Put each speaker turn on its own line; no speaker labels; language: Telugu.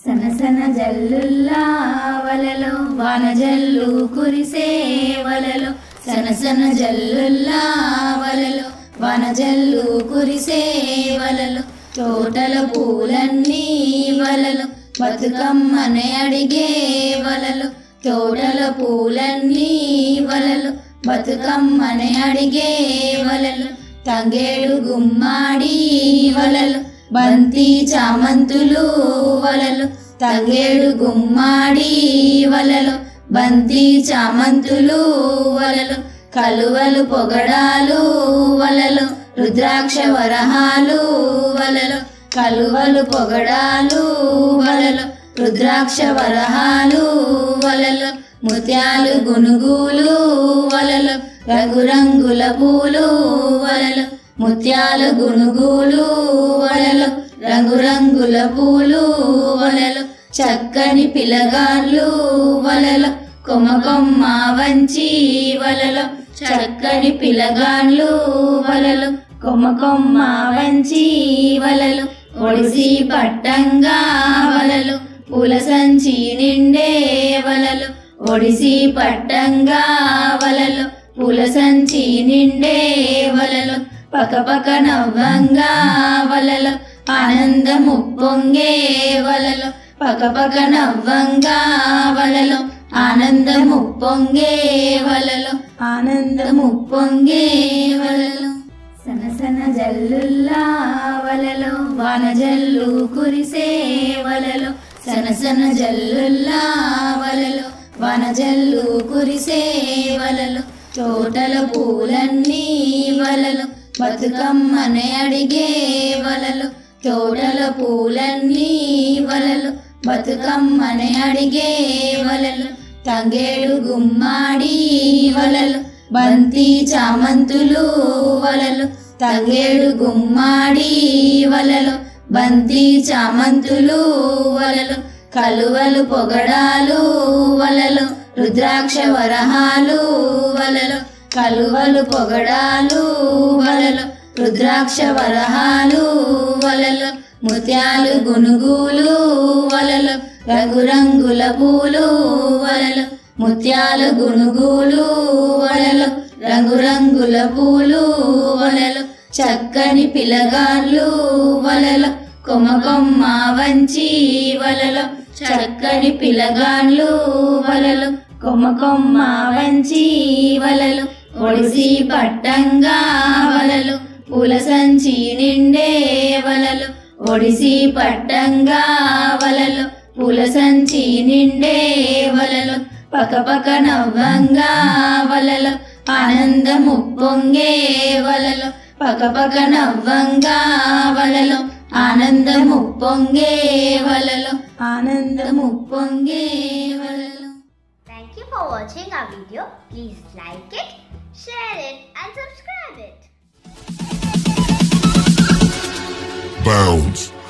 సనసన జల్లుల్లా వలలో వాన జల్లు కురిసే వలలో సనసన జల్లుల్లా వలలో వాన జల్లు కురిసే వలలో తోటల పూలన్నీ వలలో బతుకమ్మనే అడిగే వలలో తోటల పూలన్నీ వలలో బతుకమ్మనే అడిగే వలలు తంగేడు గుమ్మాడి వలలు బంతి చామంతులు వలలు తంగేడు గుమ్మాడి వలలు బంతి చామంతులు వలలు కలువలు పొగడాలు వలలు రుద్రాక్ష వరహాలు వలలు కలువలు పొగడాలు వలలు రుద్రాక్ష వరహాలు వలలు ముత్యాలు గునుగులు వలలు రంగురంగుల పూలు వలలు ముత్యాలు గునుగులు వలలు రంగురంగుల పూలు వలలు చక్కని పిలగాళ్ళు వలలు కొమ్మ కొమ్మ వంచి వలలు చక్కని పిలగాళ్ళు వలలు కొమ్మ కొమ్మ వంచి వలలు ఒడిసి పట్టంగా వలలు పూల సంచి నిండే వలలు ఒడిసి పట్టంగా వలలు పూల సంచి నిండే వలలు పక పక నవ్వంగా వలలు ఆనందము పొంగే వలలు పక పక నవ్వంగా వలలు ఆనందము పొంగే వలలు ఆనందము పొంగే వలలు సనసన జల్లుల్లా వలలో వాన జల్లు కురిసే వలలో సనసన జల్లుల్లా వలలో వాన జల్లు కురిసే వలలో తోటల పూలన్నీ వలలు బతుకమ్మనే అడిగే వలలు తోటల పూలన్నీ వలలు బతుకమ్మనే అడిగే వలలు తంగేడు గుమ్మాడి వలలు బంతి చామంతులు వలలు తంగేడు గుమ్మాడి వలలు బంతి చామంతులు వలలు కలువలు పొగడాలు వలలు రుద్రాక్ష వరహాలు వలలు కలువలు పొగడాలు వలలు రుద్రాక్ష వరహాలు వలలు ముత్యాలు గునుగులు వలలు రంగురంగుల పూలు వలలు ముత్యాలు గునుగులు వలలు రంగురంగుల పూలు వలలు చక్కని పిలగాళ్ళు వలలు కొమ్మ కొమ్మ వంచి వలలు చక్కని పిలగాళ్ళు వలలు కొమ్మ కొమ్మ వంచి వలలు ఒడిసి పట్టంగా వలలు పూల సంచి నిండే వలలు ఒడిసి పట్టంగా వలలు పూల సంచి నిండే వలలు పక పక నవ్వంగా వలలు ఆనందము పొంగే వలలు పక పక నవ్వంగా వలలు ఆనందము పొంగే వలలు ఆనందము పొంగే వలలు
Thank you for watching our video. Please like it, share it and subscribe it.
Bounce.